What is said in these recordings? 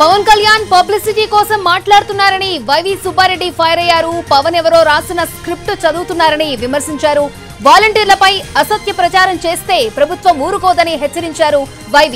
Pawan Kalyan publicity కోసం మాట్లాడుతున్నారని YV Subbareddy fire అయ్యారు పవన్ ఎవరో రాసిన స్క్రిప్ట్ చదువుతున్నారని విమర్శించారు వాలంటీర్లపై అసత్య ప్రచారం చేస్తే ప్రభుత్వం ఊరుకోదని హెచ్చరించారు వైవి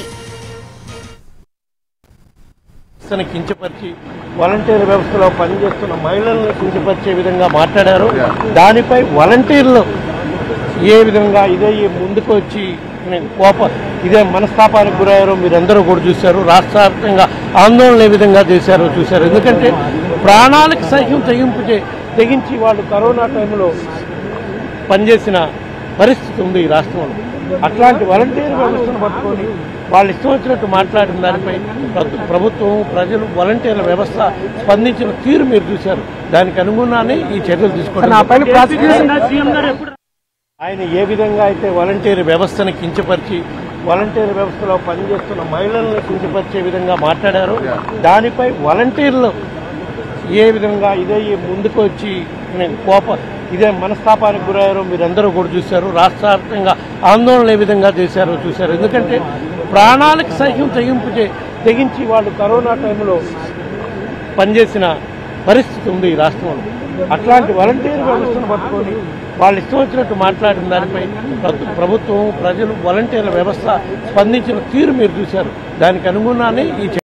వ్యవస్థను కించపరిచి వాలంటీర్ వ్యవస్థలో పనిచేస్తున్న మహిళలను కించపరిచే విధంగా మాట్లాడారు దానిపై వాలంటీర్లు ఏ విధంగా ఇదే ఈ ముందుకు వచ్చి నేను కోప ఇదే మనస్తాపానికి గురయ్యారో మీరందరూ కూడా చూశారు రాష్ట్ర వ్యాప్తంగా ఆందోళన ఏ విధంగా చేశారో చూశారు ఎందుకంటే ప్రాణాలకు సైతం తెగింపు చే- తెగించి వాళ్ళు కరోనా టైంలో పనిచేసిన పరిస్థితి ఉంది ఈ రాష్ట్రంలో అట్లాంటి వాలంటీర్ వ్యవస్థను పట్టుకొని వాళ్ళు ఇష్టం వచ్చినట్టు మాట్లాడిన దానిపై ప్రభు- ప్రభుత్వం ప్రజలు వాలంటీర్ల వ్యవస్థ స్పందించిన తీరు మీరు చూశారు దానికి అనుగుణంగానే ఈ చర్యలు తీసుకోవడం ఆయన ఏ విధంగా అయితే వాలంటీర్ వ్యవస్థను కించపరిచి వాలంటీర్ వ్యవస్థలో పనిచేస్తున్న మహిళలను కించపరిచే విధంగా మాట్లాడారు దానిపై వాలంటీర్లు ఏ విధంగా ఇదే ఈ ముందుకు వచ్చి నేను కోప ఇదే మనస్తాపానికి గురయ్యారో మీరందరూ కూడా చూశారు రాష్ట్ర వ్యాప్తంగా ఆందోళన ఏ విధంగా చేశారో చూశారు ఎందుకంటే ప్రాణాలకు సైతం తెగింపు చే- తెగించి వాళ్ళు కరోనా టైంలో పనిచేసిన పరిస్థితి ఉంది ఈ రాష్ట్రంలో అట్లాంటి వాలంటీర్ వ్యవస్థను పట్టుకొని వాళ్ళు ఇష్టం వచ్చినట్టు మాట్లాడిన దానిపై ప్రభు- ప్రభుత్వం ప్రజలు వాలంటీర్ల వ్యవస్థ స్పందించిన తీరు మీరు చూశారు దానికి అనుగుణంగానే ఈ చర్య